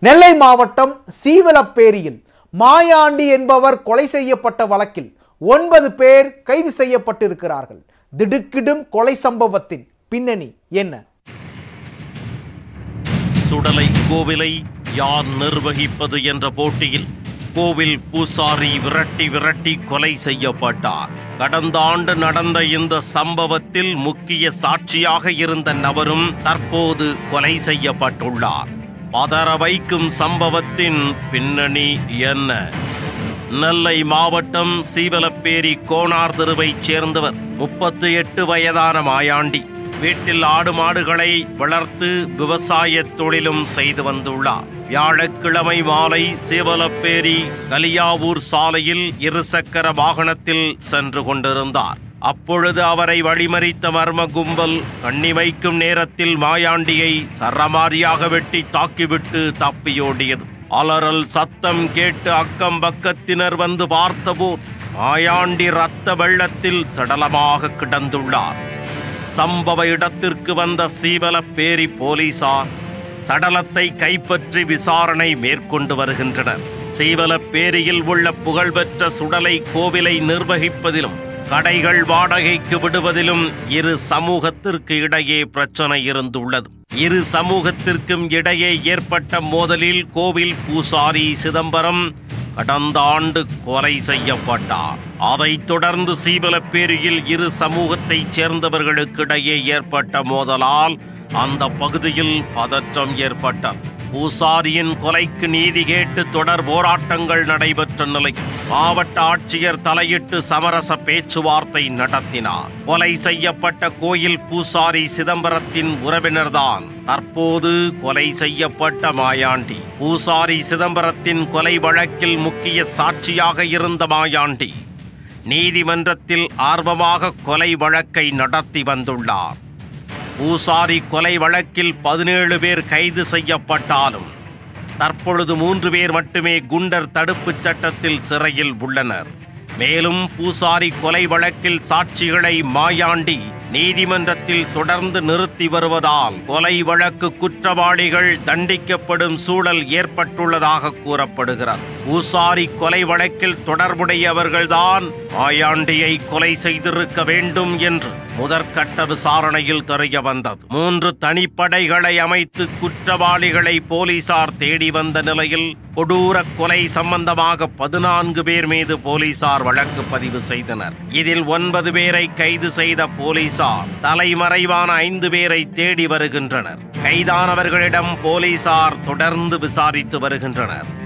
நெல்லை மாவட்டம் சீவலப்பேரியில் மாயாண்டி என்பவர் கொலை செய்யப்பட்ட வழக்கில் ஒன்பது பேர் கைது செய்யப்பட்டிருக்கிறார்கள் திடுக்கிடும் கொலை சம்பவத்தின் பின்னணி என்ன சுடலை கோவிலை யார் நிர்வகிப்பது என்ற போட்டியில் கோவில் பூசாரி விரட்டி விரட்டி கொலை செய்யப்பட்டார் கடந்த ஆண்டு நடந்த இந்த சம்பவத்தில் முக்கிய சாட்சியாக இருந்த நபரும் தற்போது கொலை செய்யப்பட்டுள்ளார் பதற வைக்கும் சம்பவத்தின் பின்னணி என்ன நெல்லை மாவட்டம் சீவலப்பேரி கோனார் தெருவைச் சேர்ந்தவர் முப்பத்தி எட்டு வயதான மாயாண்டி வீட்டில் ஆடு மாடுகளை வளர்த்து விவசாய தொழிலும் செய்து வந்துள்ளார் வியாழக்கிழமை மாலை சீவலப்பேரி கலியாவூர் சாலையில் இருசக்கர வாகனத்தில் சென்று கொண்டிருந்தார் அப்பொழுது அவரை வழிமறித்த மர்ம கும்பல் கண்ணி வைக்கும் நேரத்தில் மாயாண்டியை சரமாரியாக வெட்டி தாக்கிவிட்டு தப்பியோடியது அலறல் சத்தம் கேட்டு அக்கம் பக்கத்தினர் வந்து பார்த்தபோது மாயாண்டி ரத்த வெள்ளத்தில் சடலமாக கிடந்துள்ளார் சம்பவ இடத்திற்கு வந்த சீவலப்பேரி போலீசார் சடலத்தை கைப்பற்றி விசாரணை மேற்கொண்டு வருகின்றனர் சீவலப்பேரியில் உள்ள புகழ்பெற்ற சுடலை கோவிலை நிர்வகிப்பதிலும் கடைகள் வாடகைக்கு விடுவதிலும் இரு சமூகத்திற்கு இடையே பிரச்சனை இருந்துள்ளது இரு சமூகத்திற்கும் இடையே ஏற்பட்ட மோதலில் கோவில் பூசாரி சிதம்பரம் கடந்த ஆண்டு கொலை செய்யப்பட்டார் அதைத் தொடர்ந்து சீவலப்பேரியில் இரு சமூகத்தைச் சேர்ந்தவர்களுக்கிடையே ஏற்பட்ட மோதலால் அந்த பகுதியில் பதற்றம் ஏற்பட்டது பூசாரியின் கொலைக்கு நீதி கேட்டு தொடர் போராட்டங்கள் நடைபெற்ற நிலையில் மாவட்ட ஆட்சியர் தலையிட்டு சமரச பேச்சுவார்த்தை நடத்தினார் கொலை செய்யப்பட்ட கோயில் பூசாரி சிதம்பரத்தின் உறவினர்தான் தற்போது கொலை செய்யப்பட்ட மாயாண்டி பூசாரி சிதம்பரத்தின் கொலை வழக்கில் முக்கிய சாட்சியாக இருந்த மாயாண்டி நீதிமன்றத்தில் ஆர்வமாக கொலை வழக்கை நடத்தி வந்துள்ளார் பூசாரி கொலை வழக்கில் பதினேழு பேர் கைது செய்யப்பட்டாலும் தற்பொழுது மூன்று பேர் மட்டுமே குண்டர் தடுப்புச் சட்டத்தில் சிறையில் உள்ளனர் மேலும் பூசாரி கொலை வழக்கில் சாட்சிகளை மாயாண்டி நீதிமன்றத்தில் தொடர்ந்து நிறுத்தி வருவதால் கொலை வழக்கு குற்றவாளிகள் தண்டிக்கப்படும் சூழல் ஏற்பட்டுள்ளதாக கூறப்படுகிறது பூசாரி கொலை வழக்கில் தொடர்புடையவர்கள்தான் மாயாண்டியை கொலை செய்திருக்க வேண்டும் என்று முதற்கட்ட விசாரணையில் தெரிய வந்தது மூன்று தனிப்படைகளை அமைத்து குற்றவாளிகளை போலீசார் தேடி வந்த நிலையில் கொடூர கொலை சம்பந்தமாக பதினான்கு பேர் மீது போலீசார் வழக்கு பதிவு செய்தனர் இதில் ஒன்பது பேரை கைது செய்த போலீசார் தலைமறைவான ஐந்து பேரை தேடி வருகின்றனர் கைதானவர்களிடம் போலீசார் தொடர்ந்து விசாரித்து வருகின்றனர்